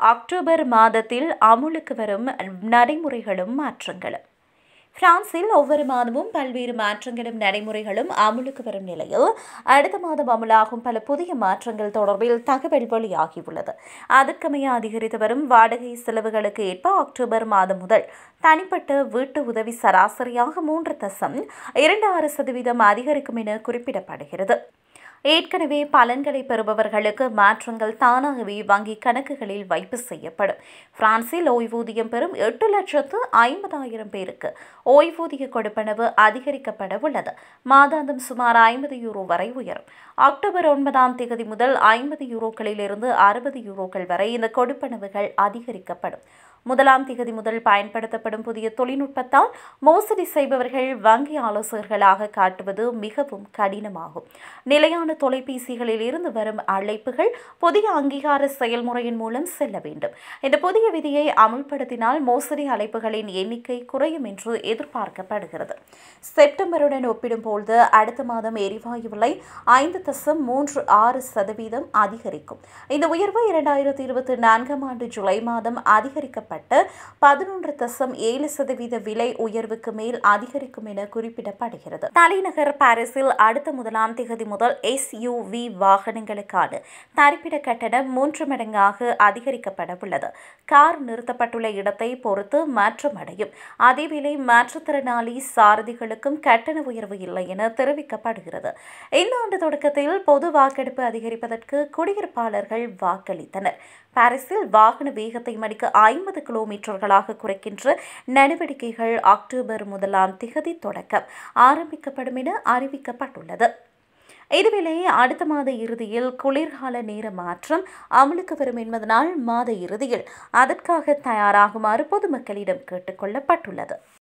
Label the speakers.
Speaker 1: October மாதத்தில் அமுலுக்கு வரும் நடைமுறைகளும் மாற்றங்களும் பிரான்சில் ஒவ்வொரு மாதமும் பல்வேறு மாற்றங்களும் நடைமுறைகளும் அமுலுக்கு வரும் நிலையில் அடுத்த மாதம் அமுலாகும் பல புதிய மாற்றங்கள் தொடர்பில் தகவல் வெளியாகியுள்ளது அதற்கமைய அதிகரித்து வரும் வாடகை செலவுகளுக்கு ஏற்ப அக்டோபர் மாதம் முதல் தனிப்பட்ட வீட்டு உதவி சராசரியாக மூன்று தசம் இரண்டு ஆறு சதவீதம் அதிகரிக்கும் என குறிப்பிடப்படுகிறது ஏற்கனவே பலன்களை பெறுபவர்களுக்கு மாற்றங்கள் தானாகவே வங்கி கணக்குகளில் வைப்பு செய்யப்படும் பிரான்சில் ஓய்வூதியம் பெறும் எட்டு லட்சத்து ஐம்பதாயிரம் பேருக்கு ஓய்வூதிய கொடுப்பனவு அதிகரிக்கப்பட உள்ளது மாதாந்தம் சுமார் ஐம்பது யூரோ வரை உயரும் அக்டோபர் ஒன்பதாம் தேதி முதல் ஐம்பது யூரோக்களில் இருந்து அறுபது யூரோக்கள் வரை இந்த கொடுப்பனவுகள் அதிகரிக்கப்படும் முதலாம் திகதி முதல் பயன்படுத்தப்படும் புதிய தொழில்நுட்பத்தால் மோசடி செய்பவர்கள் வங்கி ஆலோசகர்களாக காட்டுவது மிகவும் கடினமாகும் நிலையான தொலைபேசிகளில் இருந்து வரும் அழைப்புகள் புதிய அங்கீகார செயல்முறையின் மூலம் செல்ல வேண்டும் இந்த புதிய விதியை அமுல்படுத்தினால் மோசடி அழைப்புகளின் எண்ணிக்கை குறையும் என்று எதிர்பார்க்கப்படுகிறது செப்டம்பருடன் ஒப்பிடும்போது அடுத்த மாதம் எரிவாயு விலை ஐந்து தசம் மூன்று ஆறு சதவீதம் அதிகரிக்கும் இந்த உயர்வு இரண்டாயிரத்தி இருபத்தி நான்காம் ஆண்டு ஜூலை மாதம் அதிகரிக்கப்பட்ட பதினொன்று தசம் ஏழு சதவீத விலை உயர்வுக்கு மேல் அதிகரிக்கும் என குறிப்பிடப்படுகிறது தலைநகர் பாரிஸில் அடுத்த முதலாம் திகதி முதல் எஸ்யூவி வாகனங்களுக்கான தரிப்பிட கட்டணம் மூன்று மடங்காக அதிகரிக்கப்பட உள்ளது கார் நிறுத்தப்பட்டுள்ள இடத்தை பொறுத்து மாற்றமடையும் அதேவேளை மாற்றுத்திறனாளி சாரதிகளுக்கும் கட்டண உயர்வு இல்லை என தெரிவிக்கப்படுகிறது இந்த ஆண்டு தொடக்கத்தில் பொது வாக்கெடுப்பு அதிகரிப்பதற்கு குடியிருப்பாளர்கள் வாக்களித்தனர் பாரிஸில் வாகன வேகத்தை மணிக்கு ஐம்பது கிலோமீட்டர்களாக குறைக்கின்ற நடவடிக்கைகள் அக்டோபர் முதலாம் திகதி தொடக்கம் ஆரம்பிக்கப்படும் என அறிவிக்கப்பட்டுள்ளது இதுவேளை அடுத்த மாத இறுதியில் குளிர்கால நேர மாற்றம் அமலுக்கு வரும் என்பதனால் மாத இறுதியில் அதற்காக தயாராகுமாறு பொதுமக்களிடம் கேட்டுக்கொள்ளப்பட்டுள்ளது